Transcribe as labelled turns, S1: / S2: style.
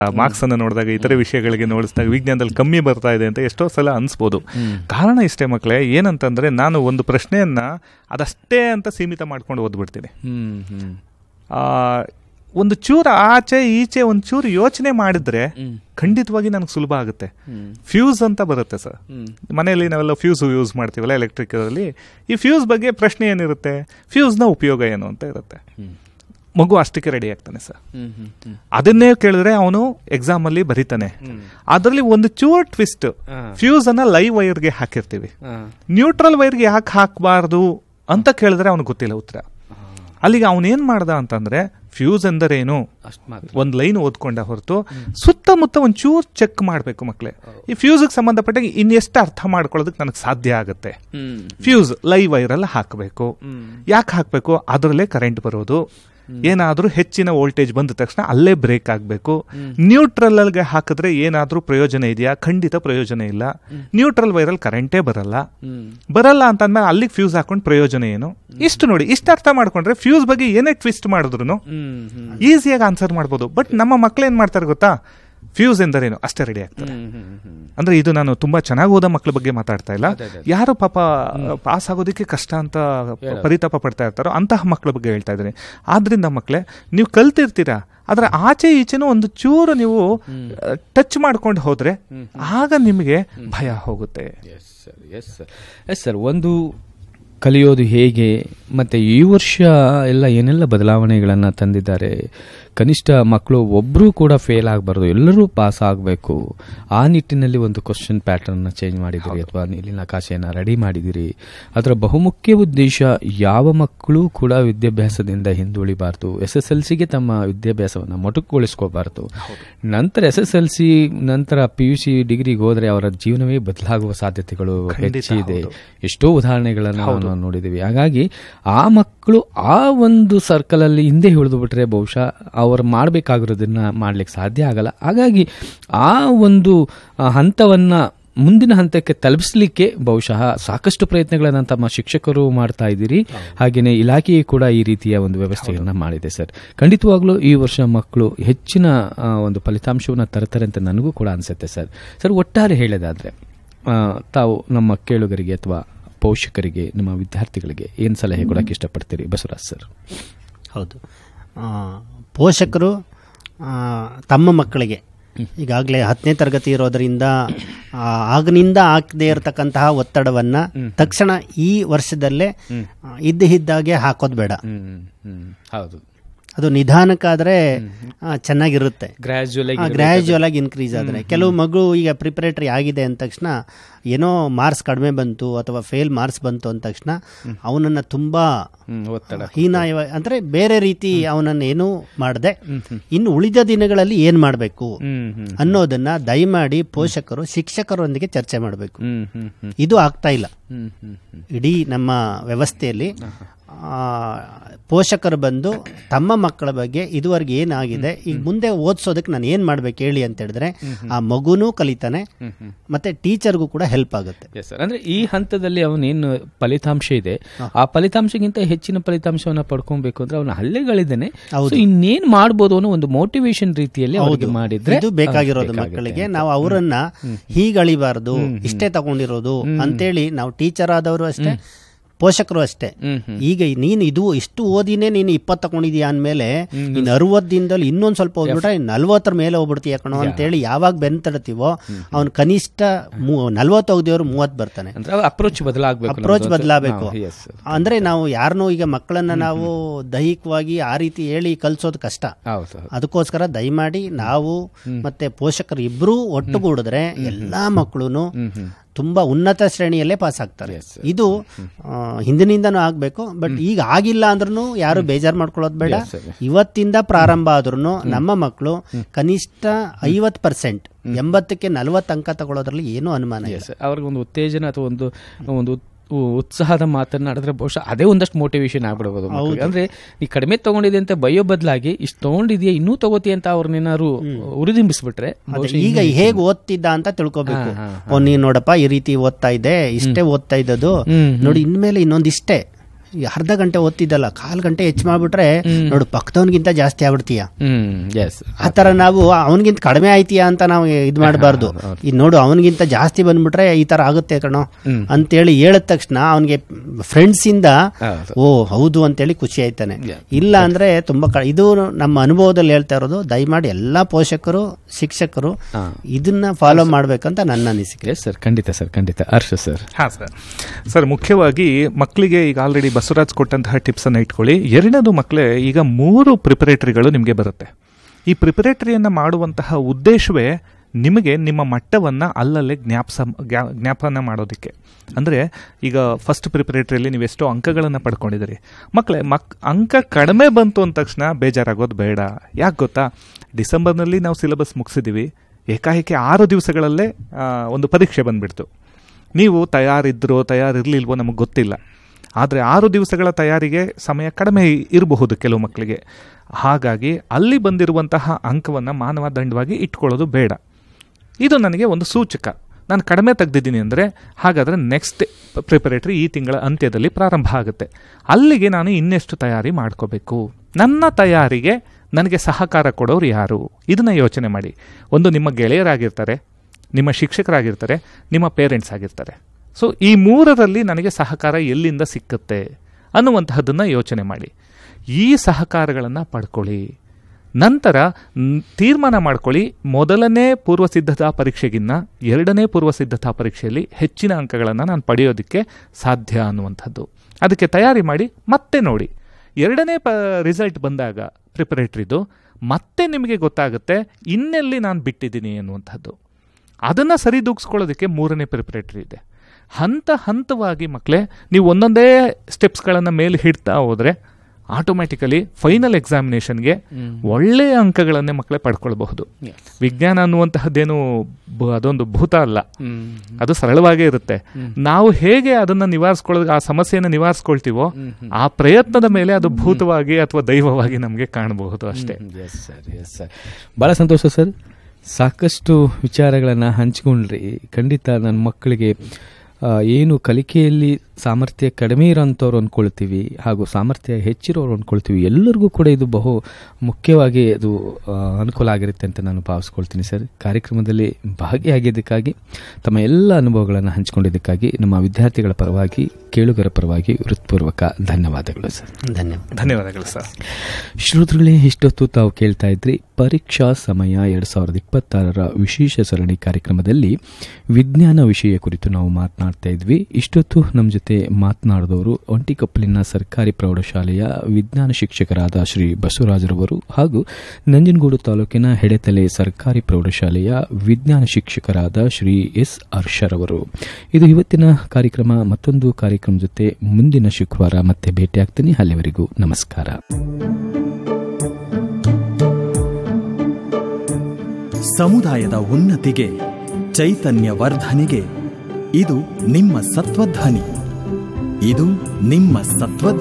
S1: Marks ಅನ್ನು ನೋಡಿದಾಗ ಇತರೆ ವಿಷಯಗಳಿಗೆ ನೋಡಿಸಿದಾಗ ವಿಜ್ಞಾನದಲ್ಲಿ ಕಮ್ಮಿ ಬರ್ತಾ ಇದೆ ಅಂತ ಎಷ್ಟೋ ಸಲ ಅನ್ಸ್ಬೋದು ಕಾರಣ ಇಷ್ಟೇ ಮಕ್ಕಳೇ ಏನಂತಂದ್ರೆ ನಾನು ಒಂದು ಪ್ರಶ್ನೆಯನ್ನ ಅದಷ್ಟೇ ಅಂತ ಸೀಮಿತ ಮಾಡ್ಕೊಂಡು ಓದ್ಬಿಡ್ತೀನಿ
S2: ಹ್ಮ್ ಹ್ಮ್
S1: ಆ, ಒಂದು ಚೂರು ಆಚೆ ಈಚೆ ಒಂದು ಚೂರು ಯೋಚನೆ ಮಾಡಿದ್ರೆ ಖಂಡಿತವಾಗಿ ನನಗೆ ಸುಲಭ ಆಗುತ್ತೆ ಫ್ಯೂಸ್ ಅಂತ ಬರುತ್ತೆ ಸರ್ ಮನೆಯಲ್ಲಿ ನಾವೆಲ್ಲ ಫ್ಯೂಸ್ ಯೂಸ್ ಮಾಡ್ತೀವಲ್ಲ ಎಲೆಕ್ಟ್ರಿಕಲ್ಲಿ ಈ ಫ್ಯೂಸ್ ಬಗ್ಗೆ ಪ್ರಶ್ನೆ ಏನಿರುತ್ತೆ ಫ್ಯೂಸ್ನ ಉಪಯೋಗ ಏನು ಅಂತ ಇರುತ್ತೆ ಮಗು ಅಷ್ಟಕ್ಕೆ ರೆಡಿ ಆಗ್ತಾನೆ ಸರ್
S2: ಹ್ಮ್ ಹ್ಮ್ ಹ್ಮ್
S1: ಅದನ್ನೇ ಕೇಳಿದ್ರೆ ಅವನು ಎಕ್ಸಾಮ್ ಅಲ್ಲಿ ಬರೀತಾನೆ ಅದರಲ್ಲಿ ಒಂದು ಚೂರ್ ಟ್ವಿಸ್ಟ್ ಫ್ಯೂಸ್ ಅನ್ನ ಲೈವ್ ವೈರ್ಗೆ ಹಾಕಿರ್ತೀವಿ
S2: ಹಾ.
S1: ನ್ಯೂಟ್ರಲ್ ವೈರ್ಗೆ ಯಾಕೆ ಹಾಕಬಾರ್ದು ಅಂತ ಕೇಳಿದ್ರೆ ಅವನಿಗೆ ಗೊತ್ತಿಲ್ಲ ಉತ್ತರ ಅಲ್ಲಿಗೆ ಅವನೇನ್ ಮಾಡ್ದ ಅಂತಂದ್ರೆ ಫ್ಯೂಸ್ ಎಂದರೇನು
S2: ಅಷ್ಟ್ ಮಾತ್ರ
S1: ಒಂದ್ ಲೈನ್ ಓದ್ಕೊಂಡ ಹೊರತು ಸುತ್ತಮುತ್ತ ಒಂದ್ ಚೂರ್ ಚೆಕ್ ಮಾಡ್ಬೇಕು ಮಕ್ಳೇ ಈ ಫ್ಯೂಸ್ಗೆ ಸಂಬಂಧಪಟ್ಟ ಇನ್ನೆಷ್ಟು ಅರ್ಥ ಮಾಡ್ಕೊಳ್ಳೋದಕ್ಕೆ ನನಗೆ ಸಾಧ್ಯ ಆಗುತ್ತೆ
S2: ಹ್ಮ್
S1: ಫ್ಯೂಸ್ ಲೈವ್ ವೈರಲ್ಲ ಹಾಕಬೇಕು ಯಾಕೆ ಹಾಕಬೇಕು ಅದರಲ್ಲೇ ಕರೆಂಟ್ ಬರೋದು ಏನಾದ್ರೂ ಹೆಚ್ಚಿನ ವೋಲ್ಟೇಜ್ ಬಂದ ತಕ್ಷಣ ಅಲ್ಲೇ ಬ್ರೇಕ್ ಆಗಬೇಕು ನ್ಯೂಟ್ರಲ್ ಗೆ ಹಾಕಿದ್ರೆ ಏನಾದ್ರೂ ಪ್ರಯೋಜನ ಇದೆಯಾ ಖಂಡಿತ ಪ್ರಯೋಜನ ಇಲ್ಲ ನ್ಯೂಟ್ರಲ್ ವೈರಲ್ ಕರೆಂಟೇ ಬರಲ್ಲ
S2: ಹ್ಮ್
S1: ಬರಲ್ಲ ಅಂತಂದ್ಮೇಲೆ ಅಲ್ಲಿಗೆ ಫ್ಯೂಸ್ ಹಾಕೊಂಡು ಪ್ರಯೋಜನ ಏನು ಇಷ್ಟು ನೋಡಿ ಇಷ್ಟು ಅರ್ಥ ಮಾಡ್ಕೊಂಡ್ರೆ ಫ್ಯೂಸ್ ಬಗ್ಗೆ ಏನೇ ಟ್ವಿಸ್ಟ್ ಮಾಡಿದ್ರು
S2: ಹ್ಮ್ ಹ್ಮ್
S1: ಈಸಿಯಾಗಿ ಆನ್ಸರ್ ಮಾಡ್ಬೋದು ಬಟ್ ನಮ್ಮ ಮಕ್ಳು ಏನ್ ಮಾಡ್ತಾರೆ ಗೊತ್ತಾ ಫ್ಯೂಸ್ ಎಂದರೇನು ಅಷ್ಟೇ ರೆಡಿ ಆಗ್ತಾರೆ
S2: ಹ್ಮ್ ಹ್ಮ್ ಹ್ಮ್
S1: ಅಂದ್ರೆ ಇದು ನಾನು ತುಂಬಾ ಚೆನ್ನಾಗಿ ಓದೋ ಮಕ್ಳ ಬಗ್ಗೆ ಮಾತಾಡ್ತಾ ಇಲ್ಲ
S2: ಅದೇ, ಅದೇ.
S1: ಯಾರು ಪಾಪ ಪಾಸ್ ಆಗೋದಕ್ಕೆ ಕಷ್ಟ ಅಂತ ಪರಿತಾಪ ಪಡ್ತಾ ಇರ್ತಾರೋ ಅಂತಹ ಮಕ್ಳ ಬಗ್ಗೆ ಹೇಳ್ತಾ ಇದ್ದೀನಿ ಆದ್ರಿಂದ ಮಕ್ಳೇ ನೀವು ಕಲ್ತಿರ್ತೀರಾ ಆದ್ರೆ ಆಚೆ ಈಚೆನೂ ಒಂದು ಚೂರು ನೀವು ಟಚ್ ಮಾಡ್ಕೊಂಡು ಹೋದ್ರೆ ಆಗ ನಿಮಗೆ ಭಯ ಹೋಗುತ್ತೆ
S2: yes sir yes sir yes sir ಒಂದು ಕಲಿಯೋದು ಹೇಗೆ ಮತ್ತು ಈ ವರ್ಷ ಎಲ್ಲ ಏನೆಲ್ಲ ಬದಲಾವಣೆಗಳನ್ನು ತಂದಿದ್ದಾರೆ ಕನಿಷ್ಠ ಮಕ್ಕಳು ಒಬ್ಬರೂ ಕೂಡ ಫೇಲ್ ಆಗಬಾರ್ದು ಎಲ್ಲರೂ ಪಾಸ್ ಆಗಬೇಕು ಆ ನಿಟ್ಟಿನಲ್ಲಿ ಒಂದು ಕ್ವಶನ್ ಪ್ಯಾಟರ್ನ್ನ ಚೇಂಜ್ ಮಾಡಿದಿರಿ ಅಥವಾ ನೀಲಿನ ನಕಾಶೆಯನ್ನು ರೆಡಿ ಮಾಡಿದಿರಿ ಅದರ ಬಹುಮುಖ್ಯ ಉದ್ದೇಶ ಯಾವ ಮಕ್ಕಳು ಕೂಡ ವಿದ್ಯಾಭ್ಯಾಸದಿಂದ ಹಿಂದುಳಿಬಾರ್ದು ಎಸ್ ಎಸ್ ಎಲ್ ಸಿಗೆ ತಮ್ಮ ವಿದ್ಯಾಭ್ಯಾಸವನ್ನು ಮೊಟಕುಗೊಳಿಸ್ಕೋಬಾರ್ದು ನಂತರ ಎಸ್ ಎಸ್ ಎಲ್ ಸಿ ನಂತರ ಪಿ ಯು ಸಿ ಡಿಗ್ರಿಗೆ ಹೋದರೆ ಅವರ ಜೀವನವೇ ಬದಲಾಗುವ ಸಾಧ್ಯತೆಗಳು ಹೆಚ್ಚಿದೆ ಎಷ್ಟೋ ಉದಾಹರಣೆಗಳನ್ನು ನಾವು ನೋಡಿದ್ದೀವಿ ಹಾಗಾಗಿ ಆ ಮಕ್ಕಳು ಆ ಒಂದು ಸರ್ಕಲ್ ಅಲ್ಲಿ ಹಿಂದೆ ಹಿಡಿದು ಬಿಟ್ರೆ ಬಹುಶಃ ಅವರು ಮಾಡಬೇಕಾಗಿರೋದನ್ನ ಮಾಡ್ಲಿಕ್ಕೆ ಸಾಧ್ಯ ಆಗಲ್ಲ ಹಾಗಾಗಿ ಆ ಒಂದು ಆ, ಹಂತವನ್ನ ಮುಂದಿನ ಹಂತಕ್ಕೆ ತಲುಪಿಸಲಿಕ್ಕೆ ಬಹುಶಃ ಸಾಕಷ್ಟು ಪ್ರಯತ್ನಗಳನ್ನು ತಮ್ಮ ಶಿಕ್ಷಕರು ಮಾಡ್ತಾ ಇದ್ದೀರಿ ಹಾಗೆಯೇ ಇಲಾಖೆಯು ಕೂಡ ಈ ರೀತಿಯ ಒಂದು ವ್ಯವಸ್ಥೆಯನ್ನ ಮಾಡಿದೆ ಸರ್ ಖಂಡಿತವಾಗ್ಲೂ ಈ ವರ್ಷ ಮಕ್ಕಳು ಹೆಚ್ಚಿನ ಆ, ಒಂದು ಫಲಿತಾಂಶವನ್ನು ತರ್ತಾರೆ ಅಂತ ನನಗೂ ಕೂಡ ಅನಿಸುತ್ತೆ ಸರ್ ಸರ್ ಒಟ್ಟಾರೆ ಹೇಳೋದಾದ್ರೆ ಆ, ತಾವು ನಮ್ಮ ಕೇಳುಗರಿಗೆ ಅಥವಾ ಪೋಷಕರಿಗೆ ನಮ್ಮ ವಿದ್ಯಾರ್ಥಿಗಳಿಗೆ ಏನು ಸಲಹೆ ಕೊಡಕ್ಕೆ ಇಷ್ಟಪಡ್ತೀರಿ ಬಸವರಾಜ್ ಸರ್
S3: ಹೌದು ಆ, ಪೋಷಕರು ಆ, ತಮ್ಮ ಮಕ್ಕಳಿಗೆ ಈಗಾಗಲೇ ಹತ್ತನೇ ತರಗತಿ ಇರೋದರಿಂದ ಆ, ಆಗನಿಂದ ಹಾಕದೇ ಇರತಕ್ಕಂತಹ ಒತ್ತಡವನ್ನ ತಕ್ಷಣ ಈ ವರ್ಷದಲ್ಲೇ ಆ, ಇದ್ದ ಇದ್ದಾಗೆ ಹಾಕೋದು ಬೇಡ
S2: ಹ್ಮ್ ಹ್ಮ್ ಹೌದು
S3: ಅದು ನಿಧಾನಕ್ಕಾದ್ರೆ ಆ, ಚೆನ್ನಾಗಿರುತ್ತೆ
S2: ಗ್ರಾಜುಯಲ್
S3: ಗ್ರ್ಯಾಜುವಲ್ ಆಗಿ ಇನ್ಕ್ರೀಸ್ ಆದರೆ ಕೆಲವು ಮಗು ಈಗ ಪ್ರಿಪರೇಟರಿ ಆಗಿದೆ ಅಂದ ತಕ್ಷಣ ಏನೋ ಮಾರ್ಕ್ಸ್ ಕಡಿಮೆ ಬಂತು ಅಥವಾ ಫೇಲ್ ಮಾರ್ಕ್ಸ್ ಬಂತು ಅಂದ ತಕ್ಷಣ ಅವನನ್ನ ತುಂಬಾ
S2: ಒತ್ತಡ
S3: ಹೀನಾಯ ಅಂದ್ರೆ ಬೇರೆ ರೀತಿ ಅವನನ್ನ ಏನು ಮಾಡದೆ ಇನ್ನು ಉಳಿದ ದಿನಗಳಲ್ಲಿ ಏನ್ ಮಾಡಬೇಕು
S2: ಹ್ಮ್ ಹ್ಮ್
S3: ಅನ್ನೋದನ್ನ ದಯಮಾಡಿ ಪೋಷಕರು ಶಿಕ್ಷಕರೊಂದಿಗೆ ಚರ್ಚೆ ಮಾಡಬೇಕು
S2: ಹ್ಮ್ ಹ್ಮ್ ಹ್ಮ್
S3: ಇದು ಆಗ್ತಾ ಇಲ್ಲ
S2: ಹ್ಮ್ ಹ್ಮ್ ಹ್ಮ್
S3: ಇಡೀ ನಮ್ಮ ವ್ಯವಸ್ಥೆಯಲ್ಲಿ ಆ, ಪೋಷಕರು ಬಂದು ತಮ್ಮ ಮಕ್ಕಳ ಬಗ್ಗೆ ಇದುವರೆಗೆ ಏನಾಗಿದೆ ಈಗ ಮುಂದೆ ಓದಿಸೋದಕ್ಕೆ ನಾನು ಏನು ಮಾಡ್ಬೇಕು ಹೇಳಿ ಅಂತ ಹೇಳಿದ್ರೆ ಆ ಮಗುನೂ ಕಲಿತಾನೆ ಮತ್ತೆ ಟೀಚರ್ಗೂ ಕೂಡ ಹೆಲ್ಪ್ ಆಗುತ್ತೆ
S2: ಎಸ್ ಸರ್ ಅಂದ್ರೆ ಈ ಹಂತದಲ್ಲಿ ಅವನೇನು ಫಲಿತಾಂಶ ಇದೆ ಆ ಫಲಿತಾಂಶಕ್ಕಿಂತ ಹೆಚ್ಚಿನ ಫಲಿತಾಂಶವನ್ನ ಪಡ್ಕೊಬೇಕು ಅಂದ್ರೆ ಅವನ ಹಲ್ಲೆಗಳಿದ್ದೇನೆ ಸೊ ಇನ್ನೇನ್ ಮಾಡ್ಬೋದು ಅನ್ನೋ ಒಂದು ಮೋಟಿವೇಶನ್ ರೀತಿಯಲ್ಲಿ ಅವ್ರಿಗೆ ಮಾಡಿದ್ರೆ
S3: ಇದು ಬೇಕಾಗಿರೋದು ಮಕ್ಕಳಿಗೆ ನಾವು ಅವರನ್ನ ಹೀಗಳಿಬಾರ್ದು ಇಷ್ಟೇ ತಗೊಂಡಿರೋದು ಅಂತೇಳಿ ನಾವು ಟೀಚರ್ ಆದವರು ಅಷ್ಟೇ ಪೋಷಕರು ಅಷ್ಟೇ ಈಗ ನೀನು ಇದು ಇಷ್ಟು ಓದಿನೇ ನೀನು ಇಪ್ಪತ್ತು ತಗೊಂಡಿದ್ಯಾ ಅಂದಮೇಲೆ ಇನ್ನು ಅರವತ್ತು ದಿನದಲ್ಲಿ ಇನ್ನೊಂದು ಸ್ವಲ್ಪ ಓದ್ಬಿಟ್ರೆ ನಲ್ವತ್ತರ ಮೇಲೆ ಹೋಗ್ಬಿಡ್ತೀಯ ಕಣೋ ಅಂತೇಳಿ ಯಾವಾಗ ಬೆನ್ ತಡ್ತೀವೋ ಅವ್ನು ಕನಿಷ್ಠ ನಲ್ವತ್ತು ಹೋಗ್ದೇವ್ರು ಮೂವತ್ತು ಬರ್ತಾನೆ
S2: ಅಂದ್ರೆ ಅಪ್ರೋಚ್ ಬದಲಾಗಬೇಕು
S3: ಅಪ್ರೋಚ್ ಬದಲಾಗಬೇಕು
S2: ಎಸ್
S3: ಅಂದ್ರೆ ನಾವು ಯಾರನ್ನೂ ಈಗ ಮಕ್ಕಳನ್ನ ನಾವು ದೈಹಿಕವಾಗಿ ಆ ರೀತಿ ಹೇಳಿ ಕಲ್ಸೋದು ಕಷ್ಟ
S2: ಹೌದು ಹೌದು.
S3: ಅದಕ್ಕೋಸ್ಕರ ದಯಮಾಡಿ ನಾವು ಮತ್ತೆ ಪೋಷಕರು ಇಬ್ಬರೂ ಒಟ್ಟುಗೂಡಿದ್ರೆ ಎಲ್ಲಾ ಮಕ್ಕಳು ತುಂಬಾ ಉನ್ನತ ಶ್ರೇಣಿಯಲ್ಲೇ ಪಾಸ್ ಆಗ್ತಾರೆ ಇದು ಆ, ಹಿಂದಿನಿಂದನೂ ಆಗ್ಬೇಕು ಬಟ್ ಈಗ ಆಗಿಲ್ಲ ಅಂದ್ರೂ ಯಾರು ಬೇಜಾರು ಮಾಡ್ಕೊಳ್ಳೋದು ಬೇಡ ಇವತ್ತಿಂದ ಪ್ರಾರಂಭ ಆದ್ರೂ ನಮ್ಮ ಮಕ್ಕಳು ಕನಿಷ್ಠ ಐವತ್ ಪರ್ಸೆಂಟ್ ಎಂಬತ್ತಕ್ಕೆ ನಲವತ್ತು ಅಂಕ ತಗೊಳ್ಳೋದ್ರಲ್ಲಿ ಏನೂ ಅನುಮಾನ ಇಲ್ಲ
S2: ಎಸ್ ಅವ್ರಿಗೆ ಒಂದು ಉತ್ತೇಜನ ಅಥವಾ ಒಂದು ಒಂದು ಉತ್- ಉ- ಉತ್ಸಾಹದ ಮಾತನ್ನಾಡಿದ್ರೆ ಬಹುಶಃ ಅದೇ ಒಂದಷ್ಟು ಮೋಟಿವೇಶನ್ ಆಗ್ಬಿಡ್ಬೋದು ಮಕ್ಳಿಗೆ. ಅಂದ್ರೆ ನೀ ಕಡಿಮೆ ತಗೊಂಡಿದೆ ಅಂತ ಬಯ್ಯೋ ಬದಲಾಗಿ ಇಷ್ಟು ತಗೊಂಡಿದ್ಯಾ ಇನ್ನೂ ತಗೋತಿ ಅಂತ ಅವ್ರನ್ನೇನಾದ್ರು ಉರಿದಿಂಬಿಸ್ಬಿಟ್ರೆ
S3: ಅದೇ, ಈಗ ಹೇಗ್ ಓದ್ತಿದ್ದ ಅಂತ ತಿಳ್ಕೊಬೇಕು ಓ ನೀನ್ ನೋಡಪ್ಪ ಈ ರೀತಿ ಓದ್ತಾ ಇದ್ದೆ ಇಷ್ಟೇ ಓದ್ತಾ ಇದ್ದದು ನೋಡಿ ಇನ್ಮೇಲೆ ಇನ್ನೊಂದಿಷ್ಟೇ ಈ ಅರ್ಧ ಗಂಟೆ ಓದ್ತಿದ್ದಲ್ಲ ಕಾಲ್ ಗಂಟೆ ಹೆಚ್ಚು ಮಾಡ್ಬಿಟ್ರೆ ನೋಡು ಪಕ್ಕದವನಿಗಿಂತ ಜಾಸ್ತಿ ಆಗ್ಬಿಡ್ತೀಯ
S2: ಹ್ಮ್ ಎಸ್
S3: ಆ ತರ ನಾವು ಅವನಿಗಿಂತ ಕಡಿಮೆ ಆಯ್ತೀಯಾ ಅಂತ ನಾವು ಇದು ಮಾಡಬಾರ್ದು ಈ ನೋಡು ಅವನಿಗಿಂತ ಜಾಸ್ತಿ ಬಂದ್ಬಿಟ್ರೆ ಈ ತರ ಆಗುತ್ತೆ ಕಣೋ ಅಂತೇಳಿ ಹೇಳಿದ ತಕ್ಷಣ ಅವನಿಗೆ ಫ್ರೆಂಡ್ಸ್ ಇಂದ
S2: ಹೌದು.
S3: ಓ ಹೌದು ಅಂತೇಳಿ ಖುಷಿ ಆಯ್ತಾನೆ ಇಲ್ಲ ಅಂದ್ರೆ ತುಂಬಾ ಕ- ಇದು ನಮ್ಮ ಅನುಭವದಲ್ಲಿ ಹೇಳ್ತಾ ಇರೋದು ದಯಮಾಡಿ ಎಲ್ಲಾ ಪೋಷಕರು ಶಿಕ್ಷಕರು ಇದನ್ನ ಫಾಲೋ ಮಾಡ್ಬೇಕಂತ ನನ್ನ ಅನಿಸಿಕೆ
S2: ಎಸ್ ಸರ್ ಖಂಡಿತ ಸರ್ ಖಂಡಿತ ಹರ್ಷ ಸರ್
S1: ಹಾ ಸರ್ ಸರ್ ಮುಖ್ಯವಾಗಿ ಮಕ್ಕಳಿಗೆ ಈಗ ಆಲ್ರೆಡಿ ಬಸವರಾಜ್ ಕೊಟ್ಟಂತಹ ಟಿಪ್ಸ್ ಅನ್ನ ಇಟ್ಕೊಳ್ಳಿ ಎರಡನೇದು ಮಕ್ಕಳೇ ಈಗ ಮೂರು ಪ್ರಿಪರೇಟರಿಗಳು ನಿಮಗೆ ಬರುತ್ತೆ ಈ ಪ್ರಿಪರೇಟರಿಯನ್ನ ಮಾಡುವಂತಹ ಉದ್ದೇಶವೇ ನಿಮಗೆ ನಿಮ್ಮ ಮಟ್ಟವನ್ನು ಅಲ್ಲಲ್ಲೇ ಜ್ಞಾಪಸ ಜ್ಞಾ- ಜ್ಞಾಪನ ಮಾಡೋದಕ್ಕೆ ಅಂದರೆ ಈಗ ಫಸ್ಟ್ ಪ್ರಿಪರೇಟರಿಯಲ್ಲಿ ನೀವು ಎಷ್ಟೋ ಅಂಕಗಳನ್ನು ಪಡ್ಕೊಂಡಿದ್ದೀರಿ ಮಕ್ಕಳೇ ಮಕ್ ಅಂಕ ಕಡಿಮೆ ಬಂತು ಅಂದ ತಕ್ಷಣ ಬೇಜಾರಾಗೋದು ಬೇಡ ಯಾಕೆ ಗೊತ್ತಾ ಡಿಸೆಂಬರ್ನಲ್ಲಿ ನಾವು ಸಿಲೆಬಸ್ ಮುಗಿಸಿದ್ದೀವಿ ಏಕಾಏಕಿ ಆರು ದಿವಸಗಳಲ್ಲೇ ಆ, ಒಂದು ಪರೀಕ್ಷೆ ಬಂದ್ಬಿಡ್ತು ನೀವು ತಯಾರಿದ್ರೋ ತಯಾರಿರ್ಲಿಲ್ವೋ ನಮಗೆ ಗೊತ್ತಿಲ್ಲ ಆದರೆ ಆರು ದಿವಸಗಳ ತಯಾರಿಗೆ ಸಮಯ ಕಡಿಮೆ ಇರಬಹುದು ಕೆಲವು ಮಕ್ಕಳಿಗೆ ಹಾಗಾಗಿ ಅಲ್ಲಿ ಬಂದಿರುವಂತಹ ಅಂಕವನ್ನು ಮಾನವ ದಂಡವಾಗಿ ಇಟ್ಕೊಳ್ಳೋದು ಬೇಡ ಇದು ನನಗೆ ಒಂದು ಸೂಚಕ ನಾನು ಕಡಿಮೆ ತೆಗೆದಿದ್ದೀನಿ ಅಂದರೆ ಹಾಗಾದರೆ ನೆಕ್ಸ್ಟ್ ಪ್ರಿಪರೇಟರಿ ಈ ತಿಂಗಳ ಅಂತ್ಯದಲ್ಲಿ ಪ್ರಾರಂಭ ಆಗುತ್ತೆ ಅಲ್ಲಿಗೆ ನಾನು ಇನ್ನೆಷ್ಟು ತಯಾರಿ ಮಾಡ್ಕೋಬೇಕು ನನ್ನ ತಯಾರಿಗೆ ನನಗೆ ಸಹಕಾರ ಕೊಡೋರು ಯಾರು ಇದನ್ನ ಯೋಚನೆ ಮಾಡಿ ಒಂದು ನಿಮ್ಮ ಗೆಳೆಯರಾಗಿರ್ತಾರೆ ನಿಮ್ಮ ಶಿಕ್ಷಕರಾಗಿರ್ತಾರೆ ನಿಮ್ಮ ಪೇರೆಂಟ್ಸ್ ಆಗಿರ್ತಾರೆ ಸೊ ಈ ಮೂರರಲ್ಲಿ ನನಗೆ ಸಹಕಾರ ಎಲ್ಲಿಂದ ಸಿಕ್ಕುತ್ತೆ ಅನ್ನುವಂತಹದ್ದನ್ನು ಯೋಚನೆ ಮಾಡಿ ಈ ಸಹಕಾರಗಳನ್ನು ಪಡ್ಕೊಳ್ಳಿ ನಂತರ ನ್- ತೀರ್ಮಾನ ಮಾಡ್ಕೊಳ್ಳಿ ಮೊದಲನೇ ಪೂರ್ವ ಸಿದ್ಧತಾ ಪರೀಕ್ಷೆಗಿನ್ನ ಎರಡನೇ ಪೂರ್ವ ಸಿದ್ಧತಾ ಪರೀಕ್ಷೆಯಲ್ಲಿ ಹೆಚ್ಚಿನ ಅಂಕಗಳನ್ನು ನಾನು ಪಡೆಯೋದಕ್ಕೆ ಸಾಧ್ಯ ಅನ್ನುವಂಥದ್ದು ಅದಕ್ಕೆ ತಯಾರಿ ಮಾಡಿ ಮತ್ತೆ ನೋಡಿ ಎರಡನೇ ಪ ರಿಸಲ್ಟ್ ಬಂದಾಗ ಪ್ರಿಪರೇಟ್ರಿದು ಮತ್ತೆ ನಿಮಗೆ ಗೊತ್ತಾಗುತ್ತೆ ಇನ್ನೆಲ್ಲಿ ನಾನು ಬಿಟ್ಟಿದ್ದೀನಿ ಅನ್ನುವಂಥದ್ದು ಅದನ್ನು ಸರಿದೂಗಿಸ್ಕೊಳ್ಳೋದಕ್ಕೆ ಮೂರನೇ ಪ್ರಿಪರೇಟರಿ ಇದೆ ಹಂತ ಹಂತವಾಗಿ ಮಕ್ಕಳೇ ನೀವು ಒಂದೊಂದೇ ಸ್ಟೆಪ್ಸ್ಗಳನ್ನು ಮೇಲೆ ಹಿಡ್ತಾ ಹೋದರೆ ಆಟೋಮ್ಯಾಟಿಕಲಿ ಫೈನಲ್ ಎಕ್ಸಾಮಿನೇಷನ್ಗೆ ಒಳ್ಳೆಯ ಅಂಕಗಳನ್ನೇ ಮಕ್ಕಳೇ ಪಡ್ಕೊಳ್ಬಹುದು ವಿಜ್ಞಾನ ಅನ್ನುವಂತಹದ್ದೇನು ಬ- ಅದೊಂದು ಭೂತ ಅಲ್ಲ ಅದು ಸರಳವಾಗೇ ಇರುತ್ತೆ ನಾವು ಹೇಗೆ ಅದನ್ನ ನಿವಾರಿಸ್ಕೊಳ್ಳೋದು ಆ ಸಮಸ್ಯೆಯನ್ನು ನಿವಾರಿಸ್ಕೊಳ್ತೀವೋ ಆ ಪ್ರಯತ್ನದ ಮೇಲೆ ಅದು ಭೂತವಾಗಿ ಅಥವಾ ದೈವವಾಗಿ ನಮಗೆ ಕಾಣಬಹುದು ಅಷ್ಟೇ
S2: ಎಸ್ ಸರ್ ಎಸ್ ಸರ್ ಭಾಳ ಸಂತೋಷ ಸರ್ ಸಾಕಷ್ಟು ವಿಚಾರಗಳನ್ನು ಹಂಚ್ಕೊಂಡ್ರಿ ಖಂಡಿತ ನನ್ನ ಮಕ್ಕಳಿಗೆ ಆ, ಏನು ಕಲಿಕೆಯಲ್ಲಿ ಸಾಮರ್ಥ್ಯ ಕಡಿಮೆ ಇರೋಂಥವ್ರು ಅಂದ್ಕೊಳ್ತೀವಿ ಹಾಗೂ ಸಾಮರ್ಥ್ಯ ಹೆಚ್ಚಿರೋರು ಅಂದ್ಕೊಳ್ತೀವಿ ಎಲ್ಲರಿಗೂ ಕೂಡ ಇದು ಬಹು ಮುಖ್ಯವಾಗಿ ಅದು ಆ, ಅನುಕೂಲ ಆಗಿರುತ್ತೆ ಅಂತ ನಾನು ಭಾವಿಸ್ಕೊಳ್ತೀನಿ ಸರ್ ಕಾರ್ಯಕ್ರಮದಲ್ಲಿ ಭಾಗಿಯಾಗಿದ್ದಕ್ಕಾಗಿ ತಮ್ಮ ಎಲ್ಲ ಅನುಭವಗಳನ್ನು ಹಂಚಿಕೊಂಡಿದ್ದಕ್ಕಾಗಿ ನಮ್ಮ ವಿದ್ಯಾರ್ಥಿಗಳ ಪರವಾಗಿ ಕೇಳುಗರ ಪರವಾಗಿ ಹೃತ್ಪೂರ್ವಕ ಧನ್ಯವಾದಗಳು ಸರ್
S3: ಧನ್ಯವಾದ
S1: ಧನ್ಯವಾದಗಳು ಸರ್
S2: ಶ್ರೋತೃಗಳೇ ಇಷ್ಟೊತ್ತು ತಾವು ಕೇಳ್ತಾ ಇದ್ರಿ ಪರೀಕ್ಷಾ ಸಮಯ ಎರಡ್ ಸಾವಿರದ ಇಪ್ಪತ್ತಾರರ ವಿಶೇಷ ಸರಣಿ ಕಾರ್ಯಕ್ರಮದಲ್ಲಿ ವಿಜ್ಞಾನ ವಿಷಯ ಕುರಿತು ನಾವು ಮಾತನಾಡ್ತಾ ಇದ್ವಿ ಇಷ್ಟೊತ್ತು ನಮ್ಮ ಜೊತೆ ಮಾತನಾಡಿದವರು ಒಂಟಿಕೊಪ್ಪಲಿನ ಸರ್ಕಾರಿ ಪ್ರೌಢಶಾಲೆಯ ವಿಜ್ಞಾನ ಶಿಕ್ಷಕರಾದ ಶ್ರೀ ಬಸವರಾಜರವರು ಹಾಗೂ ನಂಜನಗೂಡು ತಾಲೂಕಿನ ಹೆಡೆತಲೆ ಸರ್ಕಾರಿ ಪ್ರೌಢಶಾಲೆಯ ವಿಜ್ಞಾನ ಶಿಕ್ಷಕರಾದ ಶ್ರೀ ಎಸ್ ಹರ್ಷರವರು ಇದು ಇವತ್ತಿನ ಕಾರ್ಯಕ್ರಮ ಮತ್ತೊಂದು ಕಾರ್ಯಕ್ರಮ ಜೊತೆ ಮುಂದಿನ ಶುಕ್ರವಾರ ಮತ್ತೆ ಭೇಟಿಯಾಗ್ತೀನಿ ಅಲ್ಲಿವರೆಗೂ ನಮಸ್ಕಾರ
S4: ಸಮುದಾಯದ ಉನ್ನತಿಗೆ ಚೈತನ್ಯ ವರ್ಧನೆಗೆ ಇದು ನಿಮ್ಮ ಸತ್ವಧ್ವನಿ ಇದು ನಿಮ್ಮ ಸತ್ವಧ್ವನಿ